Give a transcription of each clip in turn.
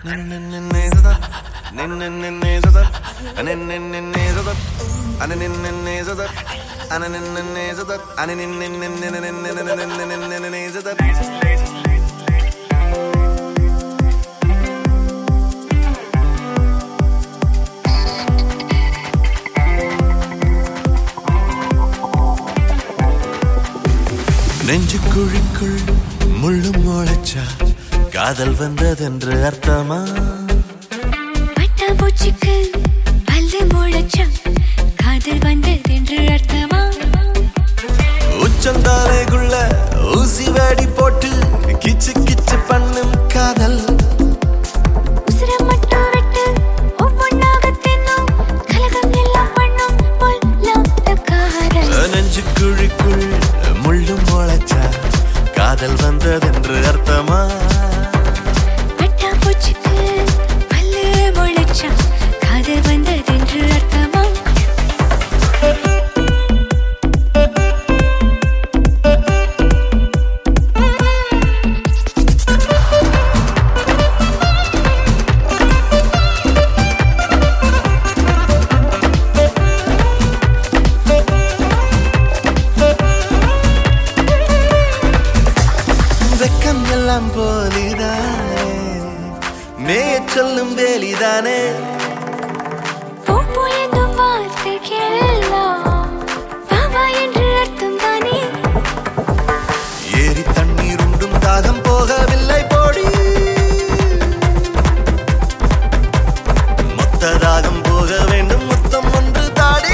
நெஞ்சு குழிக்குள் முள்ளு முளைச்சா காதல் வந்ததென்று அர்த்தமா பட்டாம்பூச்சிக்கு பல்லு முளைச்சா காதல் வந்ததென்று அர்த்தமா உச்சந்தாலைக்குள்ள ஊசி வாடி போட்டு கிச்சு கிச்சு பண்ணும் காதல் உசுர மட்டும் விட்டு ஒவ்வொன்னாக தின்னும் கலகம் எல்லாம் பண்ணும் பொல்லாத காதல் நெஞ்சு குழிக்குள் முள்ளு முளைச்சா காதல் வந்ததென்று அர்த்தமா பட்டாம்பூச்சிக்கு பல்லு முளைச்சா காதல் வந்ததென்று அர்த்தமா வெக்கம் எல்லாம் போலிதானே மேய சொல்லும் வேலிதானே பூப்பு என்னும் வார்த்தைக்கெல்லாம் பாபா என்று அர்த்தம் தானே ஏரி தண்ணீர் உண்டும் தாகம் போகவில்லை போடி மொத்த தாகம் போக வேண்டும் மொத்தம் ஒன்று தாடி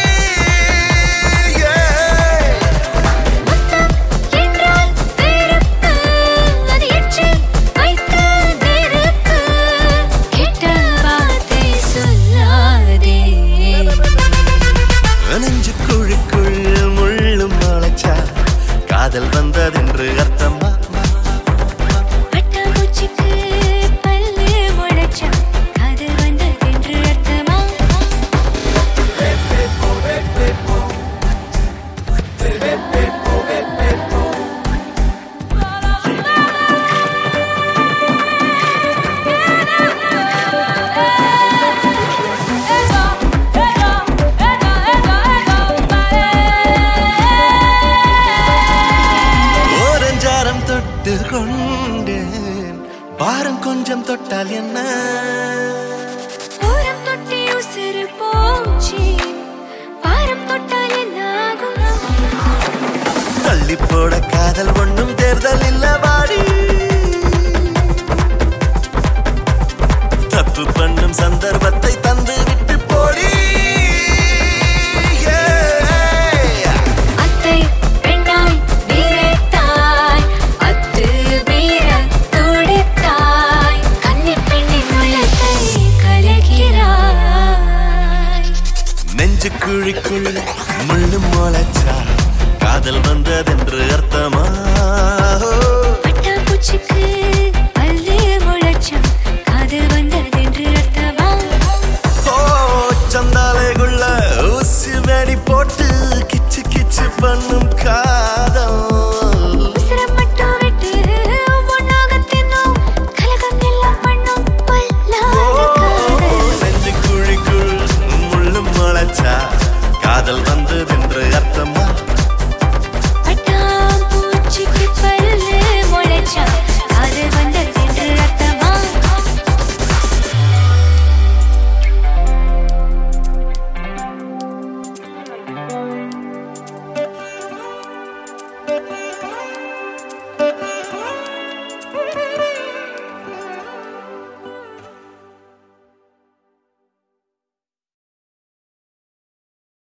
Yeah. முத்தம் என்றால் வெறுப்பு, அது எச்சில் வைத்த நெருப்பு. கெட்ட வார்த்தை சொல்லாதே. நெஞ்சு குழிக்குள் முள்ளும் முளைச்சா காதல் வந்ததென்று அர்த்தமா பட்டாம்பூச்சிக்கு பல்லு முளைச்சா, காதல் வந்ததென்று அர்த்தமா? ஓரஞ்சாரம் தொட்டு கொண்டேன் பாரம் கொஞ்சம் தொட்டால் என்ன ஓரம் தொட்டி உசுறு போச்சு பாரம் தொட்டால் என்ன ஆகும் தள்ளி போட காதல் ஒண்ணும் தேர்தல் இல்லவா